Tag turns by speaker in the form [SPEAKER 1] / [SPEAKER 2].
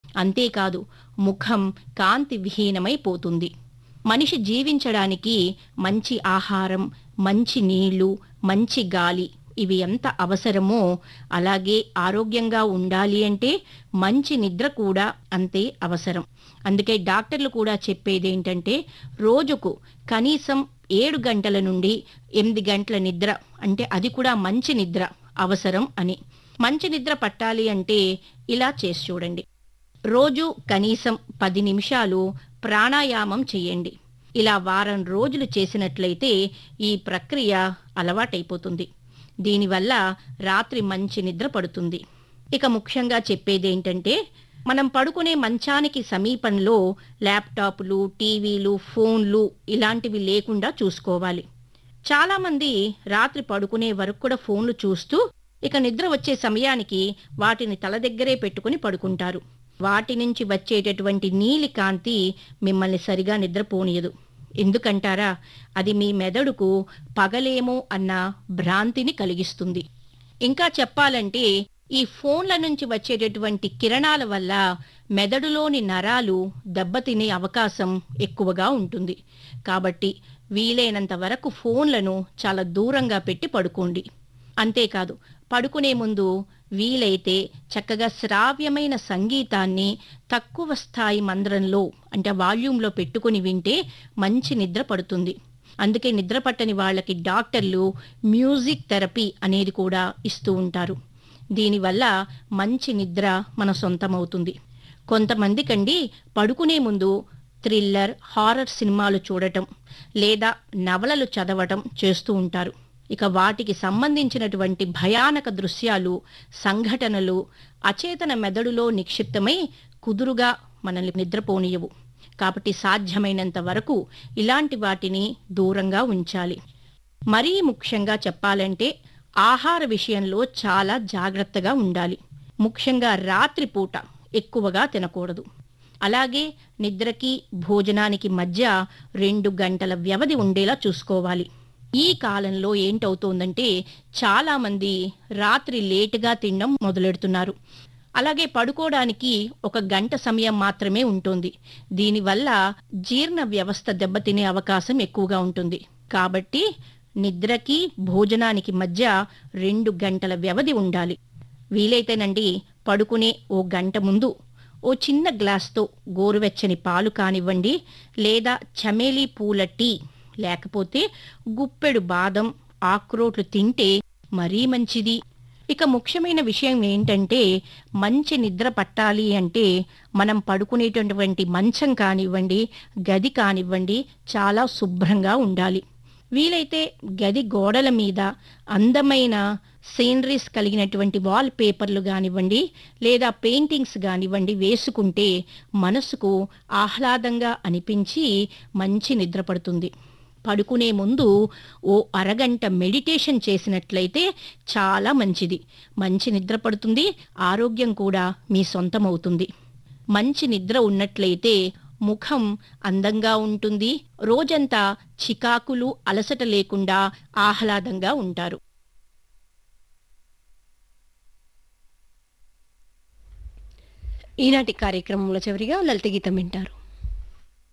[SPEAKER 1] అంతేకాదు ముఖం కాంతి విహీనమైపోతుంది మనిషి జీవించడానికి మంచి ఆహారం మంచి నీళ్లు మంచి గాలి ఇవి ఎంత అవసరమో అలాగే ఆరోగ్యంగా ఉండాలి అంటే మంచి నిద్ర కూడా అంతే అవసరం అందుకే డాక్టర్లు కూడా చెప్పేది ఏంటంటే రోజుకు కనీసం ఏడు గంటల నుండి ఎనిమిది గంటల నిద్ర అంటే అది కూడా మంచి నిద్ర అవసరం అని మంచి నిద్ర పట్టాలి అంటే ఇలా చేసి చూడండి రోజు కనీసం పది నిమిషాలు ప్రాణాయామం చేయండి ఇలా వారం రోజులు చేసినట్లయితే ఈ ప్రక్రియ అలవాటైపోతుంది దీనివల్ల రాత్రి మంచి నిద్ర పడుతుంది ఇక ముఖ్యంగా చెప్పేది ఏంటంటే మనం పడుకునే మంచానికి సమీపంలో ల్యాప్టాప్లు టీవీలు ఫోన్లు ఇలాంటివి లేకుండా చూసుకోవాలి చాలామంది రాత్రి పడుకునే వరకు కూడా ఫోన్లు చూస్తూ ఇక నిద్ర వచ్చే సమయానికి వాటిని తల దగ్గరే పెట్టుకుని పడుకుంటారు వాటి నుంచి వచ్చేటటువంటి నీలి కాంతి మిమ్మల్ని సరిగా నిద్రపోనియదు ఎందుకంటారా అది మీ మెదడుకు పగలేమో అన్న భ్రాంతిని కలిగిస్తుంది ఇంకా చెప్పాలంటే ఈ ఫోన్ల నుంచి వచ్చేటటువంటి కిరణాల వల్ల మెదడులోని నరాలు దెబ్బతినే అవకాశం ఎక్కువగా ఉంటుంది కాబట్టి వీలైనంత వరకు ఫోన్లను చాలా దూరంగా పెట్టి పడుకోండి అంతేకాదు పడుకునే ముందు వీలైతే చక్కగా శ్రావ్యమైన సంగీతాన్ని తక్కువ స్థాయి మంద్రంలో అంటే వాల్యూమ్లో పెట్టుకుని వింటే మంచి నిద్ర పడుతుంది అందుకే నిద్ర పట్టని వాళ్ళకి డాక్టర్లు మ్యూజిక్ థెరపీ అనేది కూడా ఇస్తూ ఉంటారు దీనివల్ల మంచి నిద్ర మన సొంతమవుతుంది కొంతమందికండి పడుకునే ముందు థ్రిల్లర్ హారర్ సినిమాలు చూడటం లేదా నవలలు చదవటం చేస్తూ ఉంటారు ఇక వాటికి సంబంధించినటువంటి భయానక దృశ్యాలు సంఘటనలు అచేతన మెదడులో నిక్షిప్తమై కుదురుగా మనల్ని నిద్రపోనియవు కాబట్టి సాధ్యమైనంత వరకు ఇలాంటి వాటిని దూరంగా ఉంచాలి మరీ ముఖ్యంగా చెప్పాలంటే ఆహార విషయంలో చాలా జాగ్రత్తగా ఉండాలి ముఖ్యంగా రాత్రిపూట ఎక్కువగా తినకూడదు అలాగే నిద్రకి భోజనానికి మధ్య రెండు గంటల వ్యవధి ఉండేలా చూసుకోవాలి ఈ కాలంలో ఏంటవుతోందంటే చాలా మంది రాత్రి లేటుగా తినడం మొదలెడుతున్నారు అలాగే పడుకోవడానికి ఒక గంట సమయం మాత్రమే ఉంటుంది దీనివల్ల జీర్ణ వ్యవస్థ దెబ్బతినే అవకాశం ఎక్కువగా ఉంటుంది కాబట్టి నిద్రకి భోజనానికి మధ్య రెండు గంటల వ్యవధి ఉండాలి వీలైతేనండి పడుకునే ఓ గంట ముందు ఓ చిన్న గ్లాస్తో గోరువెచ్చని పాలు కానివ్వండి లేదా చమేలీ పూల టీ లేకపోతే గుప్పెడు బాదం ఆక్రోట్లు తింటే మరీ మంచిది ఇక ముఖ్యమైన విషయం ఏంటంటే మంచి నిద్ర పట్టాలి అంటే మనం పడుకునేటటువంటి మంచం కానివ్వండి గది కానివ్వండి చాలా శుభ్రంగా ఉండాలి వీలైతే గది గోడల మీద అందమైన సీనరీస్ కలిగినటువంటి వాల్ పేపర్లు కానివ్వండి లేదా పెయింటింగ్స్ కానివ్వండి వేసుకుంటే మనసుకు ఆహ్లాదంగా అనిపించి మంచి నిద్ర పడుతుంది పడుకునే ముందు ఓ అరగంట మెడిటేషన్ చేసినట్లయితే చాలా మంచిది మంచి నిద్ర పడుతుంది ఆరోగ్యం కూడా మీ సొంతమవుతుంది మంచి నిద్ర ఉన్నట్లయితే ముఖం అందంగా ఉంటుంది రోజంతా చికాకులు అలసట లేకుండా ఆహ్లాదంగా ఉంటారు
[SPEAKER 2] ఈనాటి కార్యక్రమంలో చివరిగా లలిత గీతం వింటారు